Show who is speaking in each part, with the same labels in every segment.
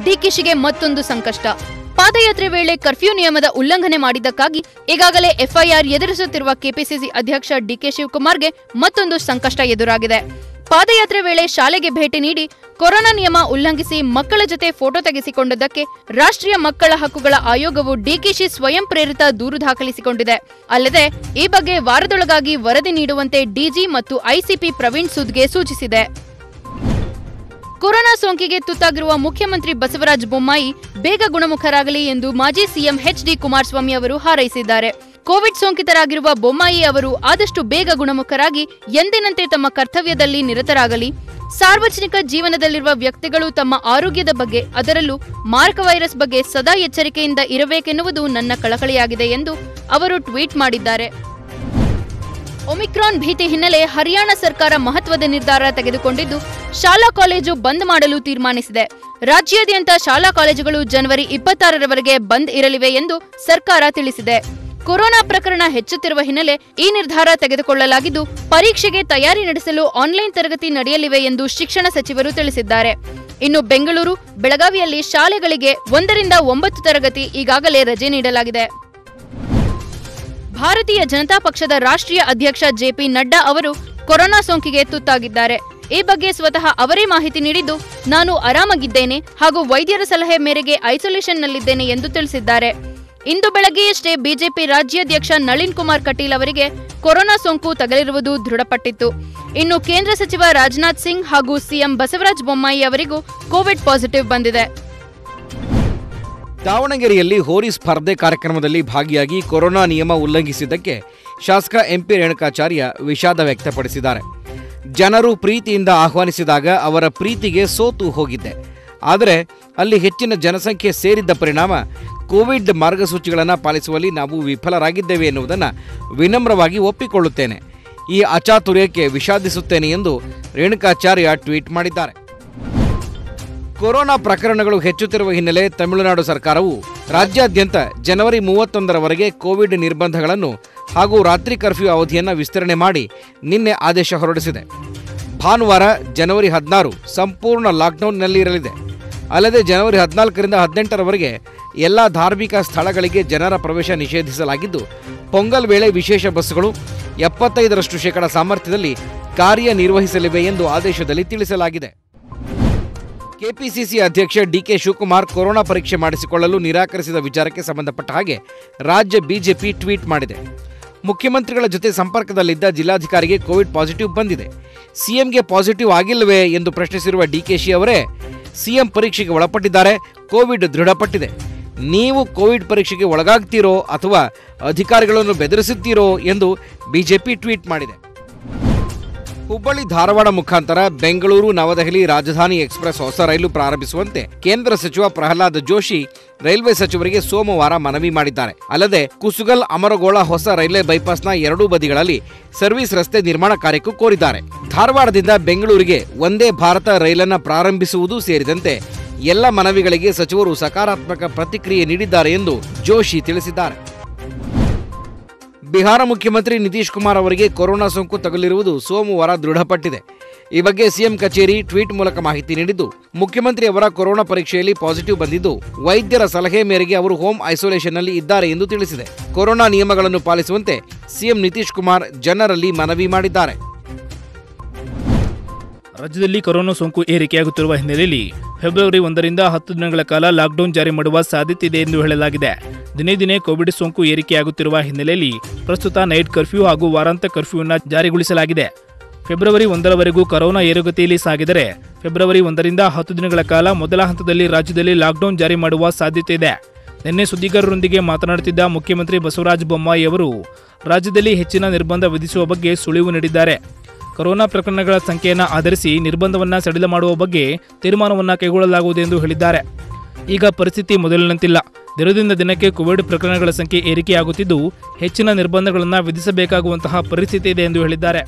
Speaker 1: ಡಿಕೆಶಿಗೆ ಮತ್ತೊಂದು ಸಂಕಷ್ಟ ಪಾದಯಾತ್ರೆ ವೇಳೆ ಕರ್ಫ್ಯೂ ನಿಯಮದ ಉಲ್ಲಂಘನೆ ಮಾಡಿದ್ದಕ್ಕಾಗಿ ಈಗಾಗಲೇ ಎಫ್ಐಆರ್ ಎದುರಿಸುತ್ತಿರುವ ಕೆಪಿಸಿಸಿ ಅಧ್ಯಕ್ಷ ಡಿಕೆ ಶಿವಕುಮಾರ್ಗೆ ಮತ್ತೊಂದು ಸಂಕಷ್ಟ ಎದುರಾಗಿದೆ ಪಾದಯಾತ್ರೆ ವೇಳೆ ಶಾಲೆಗೆ ಭೇಟಿ ನೀಡಿ ಕೊರೋನಾ ನಿಯಮ ಉಲ್ಲಂಘಿಸಿ ಮಕ್ಕಳ ಜೊತೆ ಫೋಟೋ ತೆಗೆಸಿಕೊಂಡದ್ದಕ್ಕೆ ರಾಷ್ಟ್ರೀಯ ಮಕ್ಕಳ ಹಕ್ಕುಗಳ ಆಯೋಗವು ಡಿಕೆಶಿ ಸ್ವಯಂ ಪ್ರೇರಿತ ದೂರು ದಾಖಲಿಸಿಕೊಂಡಿದೆ ಅಲ್ಲದೆ ಈ ಬಗ್ಗೆ ವಾರದೊಳಗಾಗಿ ವರದಿ ನೀಡುವಂತೆ ಡಿಜಿ ಮತ್ತು ಐಸಿಪಿ ಪ್ರವೀಣ್ ಸುದ್ಗೆ ಸೂಚಿಸಿದೆ ಕೊರೋನಾ ಸೋಂಕಿಗೆ ತುತ್ತಾಗಿರುವ ಮುಖ್ಯಮಂತ್ರಿ ಬಸವರಾಜ ಬೊಮ್ಮಾಯಿ ಬೇಗ ಗುಣಮುಖರಾಗಲಿ ಎಂದು ಮಾಜಿ ಸಿಎಂ ಎಚ್ ಡಿ ಕುಮಾರಸ್ವಾಮಿ ಅವರು ಹಾರೈಸಿದ್ದಾರೆ ಕೋವಿಡ್ ಸೋಂಕಿತರಾಗಿರುವ ಬೊಮ್ಮಾಯಿ ಅವರು ಆದಷ್ಟು ಬೇಗ ಗುಣಮುಖರಾಗಿ ಎಂದಿನಂತೆ ತಮ್ಮ ಕರ್ತವ್ಯದಲ್ಲಿ ನಿರತರಾಗಲಿ ಸಾರ್ವಜನಿಕ ಜೀವನದಲ್ಲಿರುವ ವ್ಯಕ್ತಿಗಳು ತಮ್ಮ ಆರೋಗ್ಯದ ಬಗ್ಗೆ ಅದರಲ್ಲೂ ಮಾರಕ ವೈರಸ್ ಬಗ್ಗೆ ಸದಾ ಎಚ್ಚರಿಕೆಯಿಂದ ಇರಬೇಕೆನ್ನುವುದು ನನ್ನ ಕಳಕಳಿಯಾಗಿದೆ ಎಂದು ಅವರು ಟ್ವೀಟ್ ಮಾಡಿದ್ದಾರೆ ಒಮಿಕ್ರಾನ್ ಭೀತಿ ಹಿನ್ನೆಲೆ ಹರಿಯಾಣ ಸರ್ಕಾರ ಮಹತ್ವದ ನಿರ್ಧಾರ ತೆಗೆದುಕೊಂಡಿದ್ದು ಶಾಲಾ ಕಾಲೇಜು ಬಂದ್ ಮಾಡಲು ತೀರ್ಮಾನಿಸಿದೆ ರಾಜ್ಯಾದ್ಯಂತ ಶಾಲಾ ಕಾಲೇಜುಗಳು ಜನವರಿ ಇಪ್ಪತ್ತಾರರವರೆಗೆ ಬಂದ್ ಇರಲಿವೆ ಎಂದು ಸರ್ಕಾರ ತಿಳಿಸಿದೆ ಕೊರೋನಾ ಪ್ರಕರಣ ಹೆಚ್ಚುತ್ತಿರುವ ಹಿನ್ನೆಲೆ ಈ ನಿರ್ಧಾರ ತೆಗೆದುಕೊಳ್ಳಲಾಗಿದ್ದು ಪರೀಕ್ಷೆಗೆ ತಯಾರಿ ನಡೆಸಲು ಆನ್ಲೈನ್ ತರಗತಿ ನಡೆಯಲಿವೆ ಎಂದು ಶಿಕ್ಷಣ ಸಚಿವರು ತಿಳಿಸಿದ್ದಾರೆ ಇನ್ನು ಬೆಂಗಳೂರು ಬೆಳಗಾವಿಯಲ್ಲಿ ಶಾಲೆಗಳಿಗೆ ಒಂದರಿಂದ ಒಂಬತ್ತು ತರಗತಿ ಈಗಾಗಲೇ ರಜೆ ನೀಡಲಾಗಿದೆ ಭಾರತೀಯ ಜನತಾ ಪಕ್ಷದ ರಾಷ್ಟ್ರೀಯ ಅಧ್ಯಕ್ಷ ಜೆಪಿ ನಡ್ಡಾ ಅವರು ಕೊರೋನಾ ಸೋಂಕಿಗೆ ತುತ್ತಾಗಿದ್ದಾರೆ ಈ ಬಗ್ಗೆ ಸ್ವತಃ ಅವರೇ ಮಾಹಿತಿ ನೀಡಿದ್ದು ನಾನು ಆರಾಮಾಗಿದ್ದೇನೆ ಹಾಗೂ ವೈದ್ಯರ ಸಲಹೆ ಮೇರೆಗೆ ಐಸೋಲೇಷನ್ನಲ್ಲಿದ್ದೇನೆ ಎಂದು ತಿಳಿಸಿದ್ದಾರೆ ಇಂದು ಬೆಳಗ್ಗೆಯಷ್ಟೇ ಬಿಜೆಪಿ ರಾಜ್ಯಾಧ್ಯಕ್ಷ ನಳಿನ್ ಕುಮಾರ್ ಕಟೀಲ್ ಅವರಿಗೆ ಕೊರೋನಾ ಸೋಂಕು ತಗಲಿರುವುದು ದೃಢಪಟ್ಟಿತ್ತು ಇನ್ನು ಕೇಂದ್ರ ಸಚಿವ ರಾಜನಾಥ್ ಸಿಂಗ್ ಹಾಗೂ ಸಿಎಂ ಬಸವರಾಜ ಬೊಮ್ಮಾಯಿ ಅವರಿಗೂ ಕೋವಿಡ್ ಪಾಸಿಟಿವ್ ಬಂದಿದೆ
Speaker 2: ದಾವಣಗೆರೆಯಲ್ಲಿ ಹೋರಿ ಸ್ಪರ್ಧೆ ಕಾರ್ಯಕ್ರಮದಲ್ಲಿ ಭಾಗಿಯಾಗಿ ಕೊರೋನಾ ನಿಯಮ ಉಲ್ಲಂಘಿಸಿದ್ದಕ್ಕೆ ಶಾಸಕ ಎಂಪಿ ರೇಣುಕಾಚಾರ್ಯ ವಿಷಾದ ವ್ಯಕ್ತಪಡಿಸಿದ್ದಾರೆ ಜನರು ಪ್ರೀತಿಯಿಂದ ಆಹ್ವಾನಿಸಿದಾಗ ಅವರ ಪ್ರೀತಿಗೆ ಸೋತು ಹೋಗಿದ್ದೆ ಆದರೆ ಅಲ್ಲಿ ಹೆಚ್ಚಿನ ಜನಸಂಖ್ಯೆ ಸೇರಿದ್ದ ಪರಿಣಾಮ ಕೋವಿಡ್ ಮಾರ್ಗಸೂಚಿಗಳನ್ನು ಪಾಲಿಸುವಲ್ಲಿ ನಾವು ವಿಫಲರಾಗಿದ್ದೇವೆ ಎನ್ನುವುದನ್ನು ವಿನಮ್ರವಾಗಿ ಒಪ್ಪಿಕೊಳ್ಳುತ್ತೇನೆ ಈ ಅಚಾತುರ್ಯಕ್ಕೆ ವಿಷಾದಿಸುತ್ತೇನೆ ಎಂದು ರೇಣುಕಾಚಾರ್ಯ ಟ್ವೀಟ್ ಮಾಡಿದ್ದಾರೆ ಕೊರೋನಾ ಪ್ರಕರಣಗಳು ಹೆಚ್ಚುತ್ತಿರುವ ಹಿನ್ನೆಲೆ ತಮಿಳುನಾಡು ಸರ್ಕಾರವು ರಾಜ್ಯಾದ್ಯಂತ ಜನವರಿ ಮೂವತ್ತೊಂದರವರೆಗೆ ಕೋವಿಡ್ ನಿರ್ಬಂಧಗಳನ್ನು ಹಾಗೂ ರಾತ್ರಿ ಕರ್ಫ್ಯೂ ಅವಧಿಯನ್ನು ವಿಸ್ತರಣೆ ಮಾಡಿ ನಿನ್ನೆ ಆದೇಶ ಹೊರಡಿಸಿದೆ ಭಾನುವಾರ ಜನವರಿ ಹದಿನಾರು ಸಂಪೂರ್ಣ ಲಾಕ್ಡೌನ್ನಲ್ಲಿ ಇರಲಿದೆ ಅಲ್ಲದೆ ಜನವರಿ ಹದಿನಾಲ್ಕರಿಂದ ಹದಿನೆಂಟರವರೆಗೆ ಎಲ್ಲ ಧಾರ್ಮಿಕ ಸ್ಥಳಗಳಿಗೆ ಜನರ ಪ್ರವೇಶ ನಿಷೇಧಿಸಲಾಗಿದ್ದು ಪೊಂಗಲ್ ವೇಳೆ ವಿಶೇಷ ಬಸ್ಸುಗಳು ಎಪ್ಪತ್ತೈದರಷ್ಟು ಶೇಕಡ ಸಾಮರ್ಥ್ಯದಲ್ಲಿ ಕಾರ್ಯನಿರ್ವಹಿಸಲಿವೆ ಎಂದು ಆದೇಶದಲ್ಲಿ ತಿಳಿಸಲಾಗಿದೆ ಕೆಪಿಸಿಸಿ ಅಧ್ಯಕ್ಷ ಡಿಕೆ ಶಿವಕುಮಾರ್ ಕೊರೋನಾ ಪರೀಕ್ಷೆ ಮಾಡಿಸಿಕೊಳ್ಳಲು ನಿರಾಕರಿಸಿದ ವಿಚಾರಕ್ಕೆ ಸಂಬಂಧಪಟ್ಟ ಹಾಗೆ ರಾಜ್ಯ ಬಿಜೆಪಿ ಟ್ವೀಟ್ ಮಾಡಿದೆ ಮುಖ್ಯಮಂತ್ರಿಗಳ ಜೊತೆ ಸಂಪರ್ಕದಲ್ಲಿದ್ದ ಜಿಲ್ಲಾಧಿಕಾರಿಗೆ ಕೋವಿಡ್ ಪಾಸಿಟಿವ್ ಬಂದಿದೆ ಸಿಎಂಗೆ ಪಾಸಿಟಿವ್ ಆಗಿಲ್ಲವೇ ಎಂದು ಪ್ರಶ್ನಿಸಿರುವ ಡಿಕೆಶಿ ಅವರೇ ಸಿಎಂ ಪರೀಕ್ಷೆಗೆ ಒಳಪಟ್ಟಿದ್ದಾರೆ ಕೋವಿಡ್ ದೃಢಪಟ್ಟಿದೆ ನೀವು ಕೋವಿಡ್ ಪರೀಕ್ಷೆಗೆ ಒಳಗಾಗ್ತೀರೋ ಅಥವಾ ಅಧಿಕಾರಿಗಳನ್ನು ಬೆದರಿಸುತ್ತೀರೋ ಎಂದು ಬಿಜೆಪಿ ಟ್ವೀಟ್ ಮಾಡಿದೆ ಹುಬ್ಬಳ್ಳಿ ಧಾರವಾಡ ಮುಖಾಂತರ ಬೆಂಗಳೂರು ನವದೆಹಲಿ ರಾಜಧಾನಿ ಎಕ್ಸ್ಪ್ರೆಸ್ ಹೊಸ ರೈಲು ಪ್ರಾರಂಭಿಸುವಂತೆ ಕೇಂದ್ರ ಸಚಿವ ಪ್ರಹ್ಲಾದ್ ಜೋಶಿ ರೈಲ್ವೆ ಸಚಿವರಿಗೆ ಸೋಮವಾರ ಮನವಿ ಮಾಡಿದ್ದಾರೆ ಅಲ್ಲದೆ ಕುಸುಗಲ್ ಅಮರಗೋಳ ಹೊಸ ರೈಲ್ವೆ ಬೈಪಾಸ್ನ ಎರಡೂ ಬದಿಗಳಲ್ಲಿ ಸರ್ವಿಸ್ ರಸ್ತೆ ನಿರ್ಮಾಣ ಕಾರ್ಯಕ್ಕೂ ಕೋರಿದ್ದಾರೆ ಧಾರವಾಡದಿಂದ ಬೆಂಗಳೂರಿಗೆ ಒಂದೇ ಭಾರತ ರೈಲನ್ನು ಪ್ರಾರಂಭಿಸುವುದು ಸೇರಿದಂತೆ ಎಲ್ಲ ಮನವಿಗಳಿಗೆ ಸಚಿವರು ಸಕಾರಾತ್ಮಕ ಪ್ರತಿಕ್ರಿಯೆ ನೀಡಿದ್ದಾರೆ ಎಂದು ಜೋಶಿ ತಿಳಿಸಿದ್ದಾರೆ ಬಿಹಾರ ಮುಖ್ಯಮಂತ್ರಿ ನಿತೀಶ್ ಕುಮಾರ್ ಅವರಿಗೆ ಕೊರೋನಾ ಸೋಂಕು ತಗುಲಿರುವುದು ಸೋಮವಾರ ದೃಢಪಟ್ಟಿದೆ ಈ ಬಗ್ಗೆ ಸಿಎಂ ಕಚೇರಿ ಟ್ವೀಟ್ ಮೂಲಕ ಮಾಹಿತಿ ನೀಡಿದ್ದು ಮುಖ್ಯಮಂತ್ರಿ ಅವರ ಕೊರೋನಾ ಪರೀಕ್ಷೆಯಲ್ಲಿ ಪಾಸಿಟಿವ್ ಬಂದಿದ್ದು ವೈದ್ಯರ ಸಲಹೆ ಮೇರೆಗೆ ಅವರು ಹೋಮ್ ಐಸೋಲೇಷನ್ನಲ್ಲಿ ಇದ್ದಾರೆ ಎಂದು ತಿಳಿಸಿದೆ ಕೊರೋನಾ ನಿಯಮಗಳನ್ನು ಪಾಲಿಸುವಂತೆ ಸಿಎಂ ನಿತೀಶ್ ಕುಮಾರ್ ಜನರಲ್ಲಿ ಮನವಿ ಮಾಡಿದ್ದಾರೆ
Speaker 3: ರಾಜ್ಯದಲ್ಲಿ ಕೊರೋನಾ ಸೋಂಕು ಏರಿಕೆಯಾಗುತ್ತಿರುವ ಹಿನ್ನೆಲೆಯಲ್ಲಿ ಫೆಬ್ರವರಿ ಒಂದರಿಂದ ಹತ್ತು ದಿನಗಳ ಕಾಲ ಲಾಕ್ಡೌನ್ ಜಾರಿ ಮಾಡುವ ಸಾಧ್ಯತೆ ಇದೆ ಎಂದು ಹೇಳಲಾಗಿದೆ ದಿನೇ ದಿನೇ ಕೋವಿಡ್ ಸೋಂಕು ಏರಿಕೆಯಾಗುತ್ತಿರುವ ಹಿನ್ನೆಲೆಯಲ್ಲಿ ಪ್ರಸ್ತುತ ನೈಟ್ ಕರ್ಫ್ಯೂ ಹಾಗೂ ವಾರಾಂತ ಕರ್ಫ್ಯೂವನ್ನು ಜಾರಿಗೊಳಿಸಲಾಗಿದೆ ಫೆಬ್ರವರಿ ಒಂದರವರೆಗೂ ಕೊರೋನಾ ಏರುಗತಿಯಲ್ಲಿ ಸಾಗಿದರೆ ಫೆಬ್ರವರಿ ಒಂದರಿಂದ ಹತ್ತು ದಿನಗಳ ಕಾಲ ಮೊದಲ ಹಂತದಲ್ಲಿ ರಾಜ್ಯದಲ್ಲಿ ಲಾಕ್ಡೌನ್ ಜಾರಿ ಮಾಡುವ ಸಾಧ್ಯತೆ ಇದೆ ನಿನ್ನೆ ಸುದ್ದಿಗಾರರೊಂದಿಗೆ ಮಾತನಾಡುತ್ತಿದ್ದ ಮುಖ್ಯಮಂತ್ರಿ ಬಸವರಾಜ ಬೊಮ್ಮಾಯಿ ಅವರು ರಾಜ್ಯದಲ್ಲಿ ಹೆಚ್ಚಿನ ನಿರ್ಬಂಧ ವಿಧಿಸುವ ಬಗ್ಗೆ ಸುಳಿವು ನೀಡಿದ್ದಾರೆ ಕೊರೋನಾ ಪ್ರಕರಣಗಳ ಸಂಖ್ಯೆಯನ್ನು ಆಧರಿಸಿ ನಿರ್ಬಂಧವನ್ನು ಸಡಿಲ ಮಾಡುವ ಬಗ್ಗೆ ತೀರ್ಮಾನವನ್ನು ಕೈಗೊಳ್ಳಲಾಗುವುದು ಎಂದು ಹೇಳಿದ್ದಾರೆ ಈಗ ಪರಿಸ್ಥಿತಿ ಮೊದಲಿನಂತಿಲ್ಲ ದಿನದಿಂದ ದಿನಕ್ಕೆ ಕೋವಿಡ್ ಪ್ರಕರಣಗಳ ಸಂಖ್ಯೆ ಏರಿಕೆಯಾಗುತ್ತಿದ್ದು ಹೆಚ್ಚಿನ ನಿರ್ಬಂಧಗಳನ್ನು ವಿಧಿಸಬೇಕಾಗುವಂತಹ ಪರಿಸ್ಥಿತಿ ಇದೆ ಎಂದು ಹೇಳಿದ್ದಾರೆ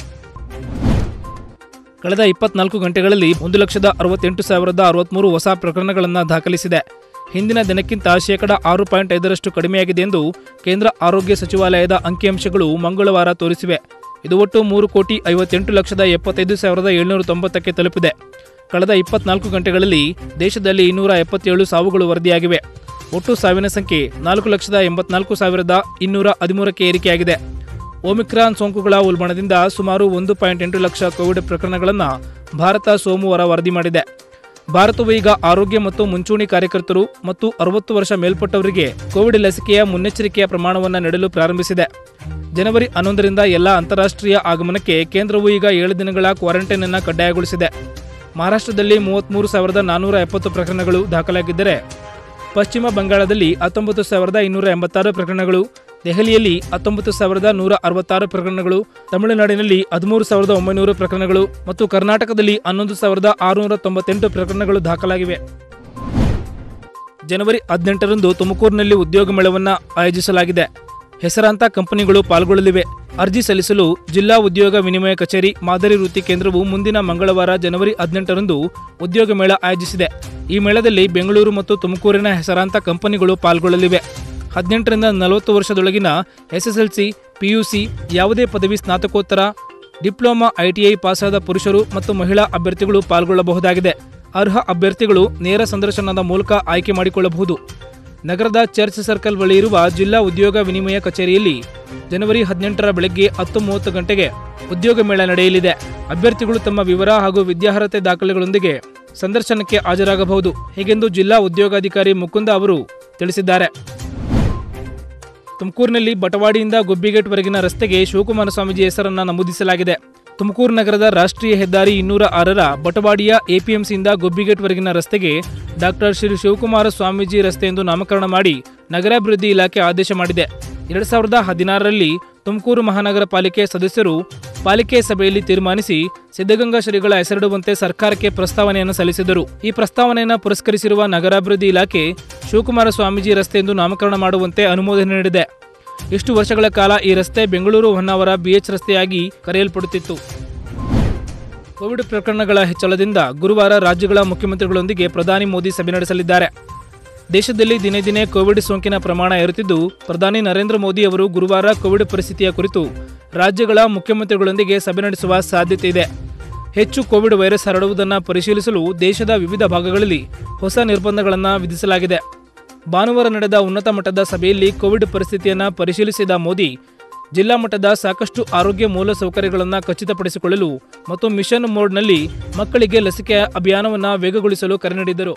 Speaker 3: ಕಳೆದ ಇಪ್ಪತ್ನಾಲ್ಕು ಗಂಟೆಗಳಲ್ಲಿ ಒಂದು ಲಕ್ಷದ ಅರವತ್ತೆಂಟು ಸಾವಿರದ ಅರವತ್ಮೂರು ಹೊಸ ಪ್ರಕರಣಗಳನ್ನು ದಾಖಲಿಸಿದೆ ಹಿಂದಿನ ದಿನಕ್ಕಿಂತ ಶೇಕಡ ಆರು ಪಾಯಿಂಟ್ ಐದರಷ್ಟು ಕಡಿಮೆಯಾಗಿದೆ ಎಂದು ಕೇಂದ್ರ ಆರೋಗ್ಯ ಸಚಿವಾಲಯದ ಅಂಕಿಅಂಶಗಳು ಮಂಗಳವಾರ ತೋರಿಸಿವೆ ಇದು ಒಟ್ಟು ಮೂರು ಕೋಟಿ ಐವತ್ತೆಂಟು ಲಕ್ಷದ ಎಪ್ಪತ್ತೈದು ಸಾವಿರದ ಏಳ್ನೂರ ತೊಂಬತ್ತಕ್ಕೆ ತಲುಪಿದೆ ಕಳೆದ ಇಪ್ಪತ್ನಾಲ್ಕು ಗಂಟೆಗಳಲ್ಲಿ ದೇಶದಲ್ಲಿ ಇನ್ನೂರ ಎಪ್ಪತ್ತೇಳು ಸಾವುಗಳು ವರದಿಯಾಗಿವೆ ಒಟ್ಟು ಸಾವಿನ ಸಂಖ್ಯೆ ನಾಲ್ಕು ಲಕ್ಷದ ಎಂಬತ್ನಾಲ್ಕು ಸಾವಿರದ ಇನ್ನೂರ ಹದಿಮೂರಕ್ಕೆ ಏರಿಕೆಯಾಗಿದೆ ಒಮಿಕ್ರಾನ್ ಸೋಂಕುಗಳ ಉಲ್ಬಣದಿಂದ ಸುಮಾರು ಒಂದು ಪಾಯಿಂಟ್ ಎಂಟು ಲಕ್ಷ ಕೋವಿಡ್ ಪ್ರಕರಣಗಳನ್ನು ಭಾರತ ಸೋಮವಾರ ವರದಿ ಮಾಡಿದೆ ಭಾರತವು ಈಗ ಆರೋಗ್ಯ ಮತ್ತು ಮುಂಚೂಣಿ ಕಾರ್ಯಕರ್ತರು ಮತ್ತು ಅರವತ್ತು ವರ್ಷ ಮೇಲ್ಪಟ್ಟವರಿಗೆ ಕೋವಿಡ್ ಲಸಿಕೆಯ ಮುನ್ನೆಚ್ಚರಿಕೆಯ ಪ್ರಮಾಣವನ್ನು ನೀಡಲು ಪ್ರಾರಂಭಿಸಿದೆ ಜನವರಿ ಹನ್ನೊಂದರಿಂದ ಎಲ್ಲ ಅಂತಾರಾಷ್ಟ್ರೀಯ ಆಗಮನಕ್ಕೆ ಕೇಂದ್ರವು ಈಗ ಏಳು ದಿನಗಳ ಕ್ವಾರಂಟೈನ್ ಅನ್ನು ಕಡ್ಡಾಯಗೊಳಿಸಿದೆ ಮಹಾರಾಷ್ಟ್ರದಲ್ಲಿ ಮೂವತ್ತ್ಮೂರು ಸಾವಿರದ ನಾನ್ನೂರ ಎಪ್ಪತ್ತು ಪ್ರಕರಣಗಳು ದಾಖಲಾಗಿದ್ದರೆ ಪಶ್ಚಿಮ ಬಂಗಾಳದಲ್ಲಿ ಹತ್ತೊಂಬತ್ತು ಸಾವಿರದ ಇನ್ನೂರ ಎಂಬತ್ತಾರು ಪ್ರಕರಣಗಳು ದೆಹಲಿಯಲ್ಲಿ ಹತ್ತೊಂಬತ್ತು ಸಾವಿರದ ನೂರ ಅರವತ್ತಾರು ಪ್ರಕರಣಗಳು ತಮಿಳುನಾಡಿನಲ್ಲಿ ಹದಿಮೂರು ಸಾವಿರದ ಒಂಬೈನೂರು ಪ್ರಕರಣಗಳು ಮತ್ತು ಕರ್ನಾಟಕದಲ್ಲಿ ಹನ್ನೊಂದು ಸಾವಿರದ ಆರುನೂರ ತೊಂಬತ್ತೆಂಟು ಪ್ರಕರಣಗಳು ದಾಖಲಾಗಿವೆ ಜನವರಿ ಹದಿನೆಂಟರಂದು ತುಮಕೂರಿನಲ್ಲಿ ಉದ್ಯೋಗ ಮೇಳವನ್ನು ಆಯೋಜಿಸಲಾಗಿದೆ ಹೆಸರಾಂತ ಕಂಪನಿಗಳು ಪಾಲ್ಗೊಳ್ಳಲಿವೆ ಅರ್ಜಿ ಸಲ್ಲಿಸಲು ಜಿಲ್ಲಾ ಉದ್ಯೋಗ ವಿನಿಮಯ ಕಚೇರಿ ಮಾದರಿ ವೃತ್ತಿ ಕೇಂದ್ರವು ಮುಂದಿನ ಮಂಗಳವಾರ ಜನವರಿ ಹದಿನೆಂಟರಂದು ಉದ್ಯೋಗ ಮೇಳ ಆಯೋಜಿಸಿದೆ ಈ ಮೇಳದಲ್ಲಿ ಬೆಂಗಳೂರು ಮತ್ತು ತುಮಕೂರಿನ ಹೆಸರಾಂತ ಕಂಪನಿಗಳು ಪಾಲ್ಗೊಳ್ಳಲಿವೆ ಹದಿನೆಂಟರಿಂದ ನಲವತ್ತು ವರ್ಷದೊಳಗಿನ ಎಸ್ಎಸ್ಎಲ್ಸಿ ಪಿಯುಸಿ ಯಾವುದೇ ಪದವಿ ಸ್ನಾತಕೋತ್ತರ ಡಿಪ್ಲೊಮಾ ಐಟಿಐ ಪಾಸಾದ ಪುರುಷರು ಮತ್ತು ಮಹಿಳಾ ಅಭ್ಯರ್ಥಿಗಳು ಪಾಲ್ಗೊಳ್ಳಬಹುದಾಗಿದೆ ಅರ್ಹ ಅಭ್ಯರ್ಥಿಗಳು ನೇರ ಸಂದರ್ಶನದ ಮೂಲಕ ಆಯ್ಕೆ ಮಾಡಿಕೊಳ್ಳಬಹುದು ನಗರದ ಚರ್ಚ್ ಸರ್ಕಲ್ ಬಳಿ ಇರುವ ಜಿಲ್ಲಾ ಉದ್ಯೋಗ ವಿನಿಮಯ ಕಚೇರಿಯಲ್ಲಿ ಜನವರಿ ಹದಿನೆಂಟರ ಬೆಳಗ್ಗೆ ಹತ್ತು ಮೂವತ್ತು ಗಂಟೆಗೆ ಉದ್ಯೋಗ ಮೇಳ ನಡೆಯಲಿದೆ ಅಭ್ಯರ್ಥಿಗಳು ತಮ್ಮ ವಿವರ ಹಾಗೂ ವಿದ್ಯಾರ್ಹತೆ ದಾಖಲೆಗಳೊಂದಿಗೆ ಸಂದರ್ಶನಕ್ಕೆ ಹಾಜರಾಗಬಹುದು ಹೀಗೆಂದು ಜಿಲ್ಲಾ ಉದ್ಯೋಗಾಧಿಕಾರಿ ಮುಕುಂದ ಅವರು ತಿಳಿಸಿದ್ದಾರೆ ತುಮಕೂರಿನಲ್ಲಿ ಬಟವಾಡಿಯಿಂದ ಗುಬ್ಬಿಗೇಟ್ವರೆಗಿನ ರಸ್ತೆಗೆ ಶಿವಕುಮಾರ ಸ್ವಾಮೀಜಿ ಹೆಸರನ್ನ ನಮೂದಿಸಲಾಗಿದೆ ತುಮಕೂರು ನಗರದ ರಾಷ್ಟ್ರೀಯ ಹೆದ್ದಾರಿ ಇನ್ನೂರ ಆರರ ಬಟವಾಡಿಯ ಎಪಿಎಂಸಿಯಿಂದ ಗುಬ್ಬಿಗೇಟ್ವರೆಗಿನ ರಸ್ತೆಗೆ ಡಾಕ್ಟರ್ ಶ್ರೀ ಶಿವಕುಮಾರ ಸ್ವಾಮೀಜಿ ರಸ್ತೆ ಎಂದು ನಾಮಕರಣ ಮಾಡಿ ನಗರಾಭಿವೃದ್ಧಿ ಇಲಾಖೆ ಆದೇಶ ಮಾಡಿದೆ ಎರಡ್ ಸಾವಿರದ ಹದಿನಾರರಲ್ಲಿ ತುಮಕೂರು ಮಹಾನಗರ ಪಾಲಿಕೆ ಸದಸ್ಯರು ಪಾಲಿಕೆ ಸಭೆಯಲ್ಲಿ ತೀರ್ಮಾನಿಸಿ ಸಿದ್ಧಗಂಗಾ ಶ್ರೀಗಳ ಹೆಸರಿಡುವಂತೆ ಸರ್ಕಾರಕ್ಕೆ ಪ್ರಸ್ತಾವನೆಯನ್ನು ಸಲ್ಲಿಸಿದರು ಈ ಪ್ರಸ್ತಾವನೆಯನ್ನು ಪುರಸ್ಕರಿಸಿರುವ ನಗರಾಭಿವೃದ್ಧಿ ಇಲಾಖೆ ಶಿವಕುಮಾರ ಸ್ವಾಮೀಜಿ ರಸ್ತೆ ಎಂದು ನಾಮಕರಣ ಮಾಡುವಂತೆ ಅನುಮೋದನೆ ನೀಡಿದೆ ಇಷ್ಟು ವರ್ಷಗಳ ಕಾಲ ಈ ರಸ್ತೆ ಬೆಂಗಳೂರು ಹೊನ್ನಾವರ ಬಿಎಚ್ ರಸ್ತೆಯಾಗಿ ಕರೆಯಲ್ಪಡುತ್ತಿತ್ತು ಕೋವಿಡ್ ಪ್ರಕರಣಗಳ ಹೆಚ್ಚಳದಿಂದ ಗುರುವಾರ ರಾಜ್ಯಗಳ ಮುಖ್ಯಮಂತ್ರಿಗಳೊಂದಿಗೆ ಪ್ರಧಾನಿ ಮೋದಿ ಸಭೆ ನಡೆಸಲಿದ್ದಾರೆ ದೇಶದಲ್ಲಿ ದಿನೇ ದಿನೇ ಕೋವಿಡ್ ಸೋಂಕಿನ ಪ್ರಮಾಣ ಏರುತ್ತಿದ್ದು ಪ್ರಧಾನಿ ನರೇಂದ್ರ ಮೋದಿ ಅವರು ಗುರುವಾರ ಕೋವಿಡ್ ಪರಿಸ್ಥಿತಿಯ ಕುರಿತು ರಾಜ್ಯಗಳ ಮುಖ್ಯಮಂತ್ರಿಗಳೊಂದಿಗೆ ಸಭೆ ನಡೆಸುವ ಸಾಧ್ಯತೆ ಇದೆ ಹೆಚ್ಚು ಕೋವಿಡ್ ವೈರಸ್ ಹರಡುವುದನ್ನು ಪರಿಶೀಲಿಸಲು ದೇಶದ ವಿವಿಧ ಭಾಗಗಳಲ್ಲಿ ಹೊಸ ನಿರ್ಬಂಧಗಳನ್ನು ವಿಧಿಸಲಾಗಿದೆ ಭಾನುವಾರ ನಡೆದ ಉನ್ನತ ಮಟ್ಟದ ಸಭೆಯಲ್ಲಿ ಕೋವಿಡ್ ಪರಿಸ್ಥಿತಿಯನ್ನು ಪರಿಶೀಲಿಸಿದ ಮೋದಿ ಜಿಲ್ಲಾ ಮಟ್ಟದ ಸಾಕಷ್ಟು ಆರೋಗ್ಯ ಮೂಲಸೌಕರ್ಯಗಳನ್ನು ಖಚಿತಪಡಿಸಿಕೊಳ್ಳಲು ಮತ್ತು ಮಿಷನ್ ಮೋಡ್ನಲ್ಲಿ ಮಕ್ಕಳಿಗೆ ಲಸಿಕೆ ಅಭಿಯಾನವನ್ನು ವೇಗಗೊಳಿಸಲು ಕರೆ ನೀಡಿದರು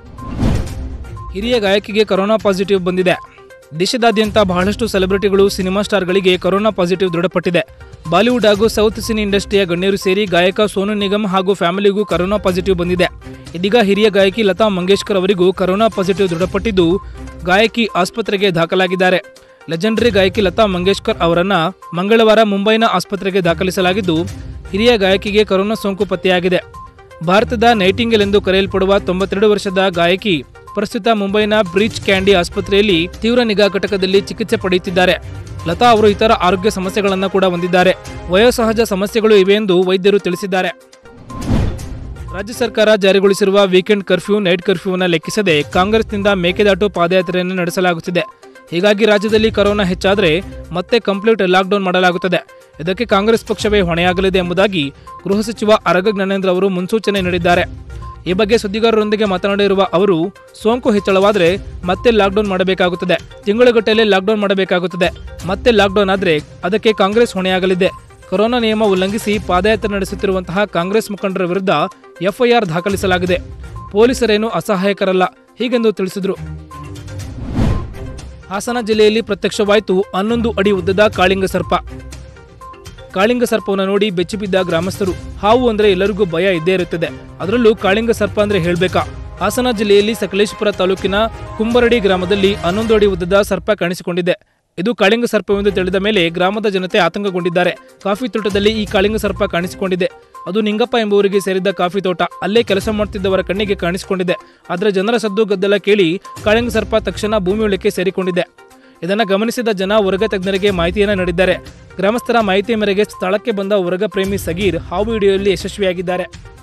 Speaker 3: ಹಿರಿಯ ಗಾಯಕಿಗೆ ಕೊರೋನಾ ಪಾಸಿಟಿವ್ ಬಂದಿದೆ ದೇಶದಾದ್ಯಂತ ಬಹಳಷ್ಟು ಸೆಲೆಬ್ರಿಟಿಗಳು ಸಿನಿಮಾ ಸ್ಟಾರ್ಗಳಿಗೆ ಕೊರೋನಾ ಪಾಸಿಟಿವ್ ದೃಢಪಟ್ಟಿದೆ ಬಾಲಿವುಡ್ ಹಾಗೂ ಸೌತ್ ಸಿನಿ ಇಂಡಸ್ಟ್ರಿಯ ಗಣ್ಯರು ಸೇರಿ ಗಾಯಕ ಸೋನು ನಿಗಮ್ ಹಾಗೂ ಫ್ಯಾಮಿಲಿಗೂ ಕೊರೋನಾ ಪಾಸಿಟಿವ್ ಬಂದಿದೆ ಇದೀಗ ಹಿರಿಯ ಗಾಯಕಿ ಲತಾ ಮಂಗೇಶ್ಕರ್ ಅವರಿಗೂ ಕೊರೋನಾ ಪಾಸಿಟಿವ್ ದೃಢಪಟ್ಟಿದ್ದು ಗಾಯಕಿ ಆಸ್ಪತ್ರೆಗೆ ದಾಖಲಾಗಿದ್ದಾರೆ ಲೆಜೆಂಡರಿ ಗಾಯಕಿ ಲತಾ ಮಂಗೇಶ್ಕರ್ ಅವರನ್ನ ಮಂಗಳವಾರ ಮುಂಬೈನ ಆಸ್ಪತ್ರೆಗೆ ದಾಖಲಿಸಲಾಗಿದ್ದು ಹಿರಿಯ ಗಾಯಕಿಗೆ ಕೊರೋನಾ ಸೋಂಕು ಪತ್ತೆಯಾಗಿದೆ ಭಾರತದ ನೈಟಿಂಗೆಲ್ ಎಂದು ಕರೆಯಲ್ಪಡುವ ತೊಂಬತ್ತೆರಡು ವರ್ಷದ ಗಾಯಕಿ ಪ್ರಸ್ತುತ ಮುಂಬೈನ ಬ್ರೀಚ್ ಕ್ಯಾಂಡಿ ಆಸ್ಪತ್ರೆಯಲ್ಲಿ ತೀವ್ರ ನಿಗಾ ಘಟಕದಲ್ಲಿ ಚಿಕಿತ್ಸೆ ಪಡೆಯುತ್ತಿದ್ದಾರೆ ಲತಾ ಅವರು ಇತರ ಆರೋಗ್ಯ ಸಮಸ್ಯೆಗಳನ್ನು ಕೂಡ ಹೊಂದಿದ್ದಾರೆ ವಯೋಸಹಜ ಸಮಸ್ಯೆಗಳು ಇವೆ ಎಂದು ವೈದ್ಯರು ತಿಳಿಸಿದ್ದಾರೆ ರಾಜ್ಯ ಸರ್ಕಾರ ಜಾರಿಗೊಳಿಸಿರುವ ವೀಕೆಂಡ್ ಕರ್ಫ್ಯೂ ನೈಟ್ ಕರ್ಫ್ಯೂವನ್ನು ಲೆಕ್ಕಿಸದೆ ಕಾಂಗ್ರೆಸ್ನಿಂದ ಮೇಕೆದಾಟು ಪಾದಯಾತ್ರೆಯನ್ನು ನಡೆಸಲಾಗುತ್ತಿದೆ ಹೀಗಾಗಿ ರಾಜ್ಯದಲ್ಲಿ ಕೊರೋನಾ ಹೆಚ್ಚಾದರೆ ಮತ್ತೆ ಕಂಪ್ಲೀಟ್ ಲಾಕ್ಡೌನ್ ಮಾಡಲಾಗುತ್ತದೆ ಇದಕ್ಕೆ ಕಾಂಗ್ರೆಸ್ ಪಕ್ಷವೇ ಹೊಣೆಯಾಗಲಿದೆ ಎಂಬುದಾಗಿ ಗೃಹ ಸಚಿವ ಅರಗ ಜ್ಞಾನೇಂದ್ರ ಅವರು ಮುನ್ಸೂಚನೆ ನೀಡಿದ್ದಾರೆ ಈ ಬಗ್ಗೆ ಸುದ್ದಿಗಾರರೊಂದಿಗೆ ಮಾತನಾಡಿರುವ ಅವರು ಸೋಂಕು ಹೆಚ್ಚಳವಾದರೆ ಮತ್ತೆ ಲಾಕ್ಡೌನ್ ಮಾಡಬೇಕಾಗುತ್ತದೆ ತಿಂಗಳುಗಟ್ಟಲೆ ಲಾಕ್ಡೌನ್ ಮಾಡಬೇಕಾಗುತ್ತದೆ ಮತ್ತೆ ಲಾಕ್ಡೌನ್ ಆದರೆ ಅದಕ್ಕೆ ಕಾಂಗ್ರೆಸ್ ಹೊಣೆಯಾಗಲಿದೆ ಕೊರೋನಾ ನಿಯಮ ಉಲ್ಲಂಘಿಸಿ ಪಾದಯಾತ್ರೆ ನಡೆಸುತ್ತಿರುವಂತಹ ಕಾಂಗ್ರೆಸ್ ಮುಖಂಡರ ವಿರುದ್ಧ ಎಫ್ಐಆರ್ ದಾಖಲಿಸಲಾಗಿದೆ ಪೊಲೀಸರೇನು ಅಸಹಾಯಕರಲ್ಲ ಹೀಗೆಂದು ತಿಳಿಸಿದರು ಹಾಸನ ಜಿಲ್ಲೆಯಲ್ಲಿ ಪ್ರತ್ಯಕ್ಷವಾಯಿತು ಹನ್ನೊಂದು ಅಡಿ ಉದ್ದದ ಕಾಳಿಂಗ ಸರ್ಪ ಕಾಳಿಂಗ ಸರ್ಪವನ್ನು ನೋಡಿ ಬೆಚ್ಚಿಬಿದ್ದ ಗ್ರಾಮಸ್ಥರು ಹಾವು ಅಂದ್ರೆ ಎಲ್ಲರಿಗೂ ಭಯ ಇದ್ದೇ ಇರುತ್ತದೆ ಅದರಲ್ಲೂ ಕಾಳಿಂಗ ಸರ್ಪ ಅಂದ್ರೆ ಹೇಳ್ಬೇಕಾ ಹಾಸನ ಜಿಲ್ಲೆಯಲ್ಲಿ ಸಕಲೇಶಪುರ ತಾಲೂಕಿನ ಕುಂಬರಡಿ ಗ್ರಾಮದಲ್ಲಿ ಹನ್ನೊಂದು ಅಡಿ ಉದ್ದದ ಸರ್ಪ ಕಾಣಿಸಿಕೊಂಡಿದೆ ಇದು ಕಾಳಿಂಗ ಸರ್ಪವೆಂದು ತಿಳಿದ ಮೇಲೆ ಗ್ರಾಮದ ಜನತೆ ಆತಂಕಗೊಂಡಿದ್ದಾರೆ ಕಾಫಿ ತೋಟದಲ್ಲಿ ಈ ಕಾಳಿಂಗ ಸರ್ಪ ಕಾಣಿಸಿಕೊಂಡಿದೆ ಅದು ನಿಂಗಪ್ಪ ಎಂಬುವರಿಗೆ ಸೇರಿದ ಕಾಫಿ ತೋಟ ಅಲ್ಲೇ ಕೆಲಸ ಮಾಡುತ್ತಿದ್ದವರ ಕಣ್ಣಿಗೆ ಕಾಣಿಸಿಕೊಂಡಿದೆ ಆದರೆ ಜನರ ಸದ್ದು ಗದ್ದಲ ಕೇಳಿ ಕಾಳಿಂಗ ಸರ್ಪ ತಕ್ಷಣ ಭೂಮಿಯೊಳಕ್ಕೆ ಸೇರಿಕೊಂಡಿದೆ ಇದನ್ನು ಗಮನಿಸಿದ ಜನ ಉರಗ ತಜ್ಞರಿಗೆ ಮಾಹಿತಿಯನ್ನು ನೀಡಿದ್ದಾರೆ ಗ್ರಾಮಸ್ಥರ ಮಾಹಿತಿ ಮೇರೆಗೆ ಸ್ಥಳಕ್ಕೆ ಬಂದ ಉರಗ ಪ್ರೇಮಿ ಸಗೀರ್ ಹಾವು ಹಿಡಿಯುವಲ್ಲಿ ಯಶಸ್ವಿಯಾಗಿದ್ದಾರೆ